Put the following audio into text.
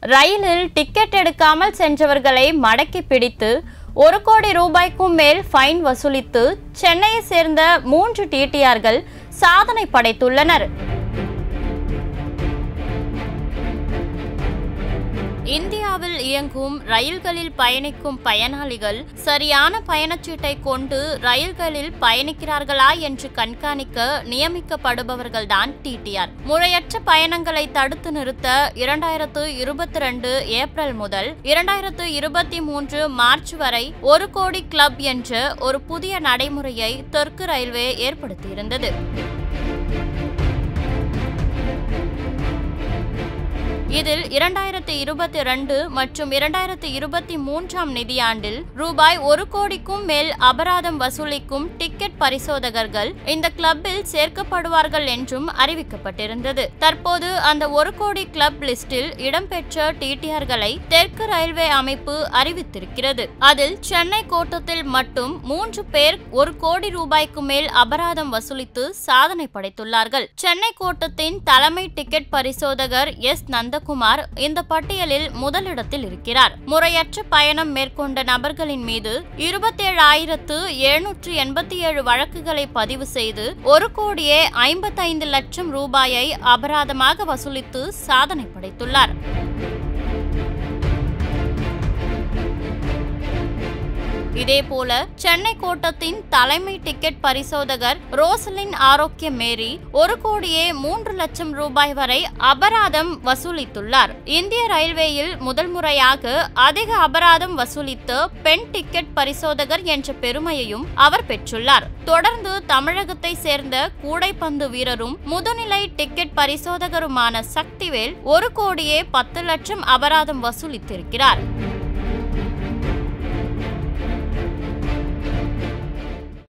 ரயிலில் டிக்கெட் எடுக்காமல் சென்றவர்களை மடக்கி பிடித்து ஒரு கோடி ரூபாய்க்கும் மேல் ஃபைன் வசூலித்து சென்னையை சேர்ந்த மூன்று டிடிஆர்கள் சாதனை படைத்துள்ளனர் இந்தியாவில் இயங்கும் ரயில்களில் பயணிக்கும் பயனாளிகள் சரியான பயணச்சீட்டை கொண்டு ரயில்களில் பயணிக்கிறார்களா என்று கண்காணிக்க நியமிக்கப்படுபவர்கள்தான் டிடிஆர் முறையற்ற பயணங்களை தடுத்து நிறுத்த இரண்டாயிரத்து இருபத்தி ரெண்டு ஏப்ரல் முதல் இரண்டாயிரத்து இருபத்தி மூன்று மார்ச் வரை ஒரு கோடி கிளப் என்ற ஒரு புதிய நடைமுறையை தெற்கு ரயில்வே ஏற்படுத்தியிருந்தது இதில் இரண்டாயிரத்தி இருபத்தி ரெண்டு மற்றும் இரண்டாயிரத்தி இருபத்தி மூன்றாம் நிதியாண்டில் ரூபாய் ஒரு கோடிக்கும் மேல் அபராதம் வசூலிக்கும் டிக்கெட் பரிசோதகர்கள் இந்த கிளப்பில் சேர்க்கப்படுவார்கள் என்றும் அறிவிக்கப்பட்டிருந்தது தற்போது அந்த ஒரு கோடி கிளப் லிஸ்டில் இடம்பெற்ற டிடிஆர்களை தெற்கு ரயில்வே அமைப்பு அறிவித்திருக்கிறது அதில் சென்னை கோட்டத்தில் மட்டும் மூன்று பேர் ஒரு கோடி ரூபாய்க்கு மேல் அபராதம் வசூலித்து சாதனை படைத்துள்ளார்கள் சென்னை கோட்டத்தின் தலைமை டிக்கெட் பரிசோதகர் எஸ் நந்த நந்தகுமார் இந்த பட்டியலில் முதலிடத்தில் இருக்கிறார் முறையற்ற பயணம் மேற்கொண்ட நபர்களின் மீது இருபத்தேழு ஆயிரத்து எழுநூற்று எண்பத்தி ஏழு வழக்குகளை பதிவு செய்து ஒரு கோடியே ஐம்பத்தைந்து லட்சம் ரூபாயை அபராதமாக வசூலித்து சாதனை படைத்துள்ளார் இதேபோல சென்னை கோட்டத்தின் தலைமை டிக்கெட் பரிசோதகர் ரோசலின் ஆரோக்கிய மேரி ஒரு கோடியே மூன்று லட்சம் ரூபாய் வரை அபராதம் வசூலித்துள்ளார் இந்திய ரயில்வேயில் முதல் முறையாக அதிக அபராதம் வசூலித்த பெண் டிக்கெட் பரிசோதகர் என்ற பெருமையையும் அவர் பெற்றுள்ளார் தொடர்ந்து தமிழகத்தை சேர்ந்த கூடைப்பந்து வீரரும் முதுநிலை டிக்கெட் பரிசோதகருமான சக்திவேல் ஒரு கோடியே பத்து லட்சம் அபராதம் வசூலித்திருக்கிறார்